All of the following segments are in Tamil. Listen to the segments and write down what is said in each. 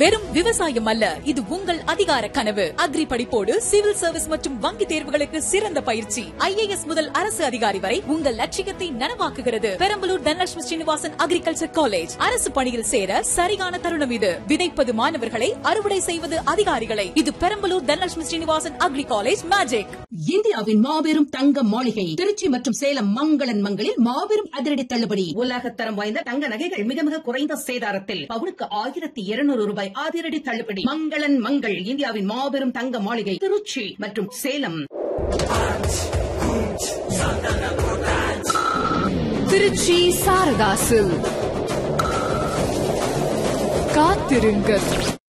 வெறும் விவசாயம் அல்ல இது உங்கள் அதிகார கனவு அக்ரி படிப்போடு சிவில் சர்வீஸ் மற்றும் வங்கி தேர்வுகளுக்கு சிறந்த பயிற்சி ஐஏஎஸ் முதல் அரசு அதிகாரி வரை உங்கள் லட்சியத்தை நனவாக்குகிறது பெரம்பலூர் தனலட்சுமி ஸ்ரீனிவாசன் அக்ரிகல்ச்சர் காலேஜ் அரசு பணியில் சேர சரியான தருணம் இது விதைப்பது மாணவர்களை அறுவடை செய்வது அதிகாரிகளை இது Perambalur Dhanalakshmi Srinivasan agri college magic இந்தியாவின் மாபெரும் தங்க மாளிகை திருச்சி மற்றும் சேலம் மங்களன் மங்களில் மாபெரும் அதிரடி தள்ளுபடி உலகத்தரம் வாய்ந்த தங்க நகைகள் மிக மிக குறைந்த சேதாரத்தில் பவுனுக்கு ஆயிரத்தி இருநூறு ரூபாய் அதிரடி தள்ளுபடி மங்களன் மங்கள் இந்தியாவின் மாபெரும் தங்க மாளிகை திருச்சி மற்றும் சேலம் திருச்சி சாரதாசு காத்திருங்கள்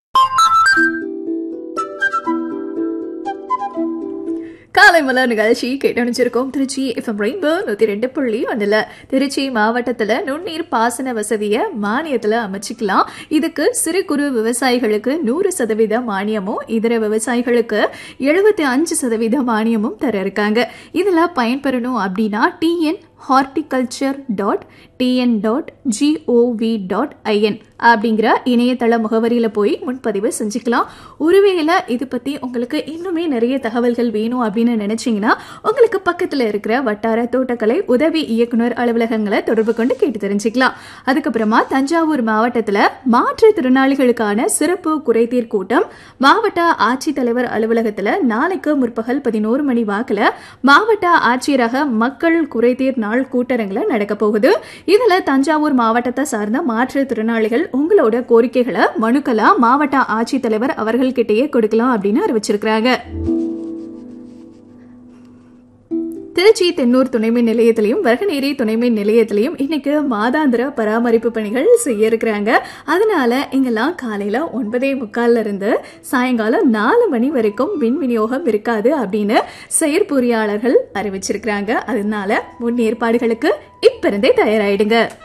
காலை மலர் நிகழ்ச்சி கேட்டணிச்சிருக்கோம் திருச்சி எஃப்எம் ரெயின்போ நூத்தி ரெண்டு புள்ளி ஒன்றுல திருச்சி மாவட்டத்துல நுண்ணீர் பாசன வசதியை மானியத்துல அமைச்சிக்கலாம் இதுக்கு சிறு குறு விவசாயிகளுக்கு நூறு சதவீத மானியமும் இதர விவசாயிகளுக்கு எழுபத்தி அஞ்சு சதவீத மானியமும் தர இருக்காங்க இதுல பயன்பெறணும் அப்படின்னா TN horticulture dot TN dot GOV dot IN அப்படிங்கிற இணையதள முகவரியில் போய் முன்பதிவு செஞ்சுக்கலாம் ஒருவேளை இது பற்றி உங்களுக்கு இன்னுமே நிறைய தகவல்கள் வேணும் அப்படின்னு நினைச்சீங்கன்னா உங்களுக்கு பக்கத்தில் இருக்கிற வட்டார தோட்டக்கலை உதவி இயக்குனர் அலுவலகங்களை தொடர்பு கொண்டு கேட்டு தெரிஞ்சுக்கலாம் அதுக்கப்புறமா தஞ்சாவூர் மாவட்டத்தில் மாற்றுத்திறனாளிகளுக்கான சிறப்பு குறைதீர் கூட்டம் மாவட்ட ஆட்சித்தலைவர் அலுவலகத்தில் நாளைக்கு முற்பகல் பதினோரு மணி வாக்கில் மாவட்ட ஆட்சியரக மக்கள் குறைதீர் நாள் கூட்டரங்கில் நடக்க போகுது இதுல தஞ்சாவூர் மாவட்டத்தை சார்ந்த மாற்றுத்திறனாளிகள் உங்களோட கோரிக்கைகளை மனுக்களா மாவட்ட ஆட்சித்தலைவர் அவர்கள்கிட்டயே கொடுக்கலாம் அப்படின்னு அறிவிச்சிருக்கிறாங்க திருச்சி தென்னூர் துணைமின் நிலையத்திலையும் வரகநேரி துணைமின் நிலையத்திலையும் இன்னைக்கு மாதாந்திர பராமரிப்பு பணிகள் செய்ய இருக்கிறாங்க அதனால இங்கெல்லாம் காலையில ஒன்பதே முக்கால்ல இருந்து சாயங்காலம் நாலு மணி வரைக்கும் மின் விநியோகம் இருக்காது அப்படின்னு செயற்பொறியாளர்கள் அறிவிச்சிருக்கிறாங்க அதனால முன் ஏற்பாடுகளுக்கு இப்ப இருந்தே தயாராயிடுங்க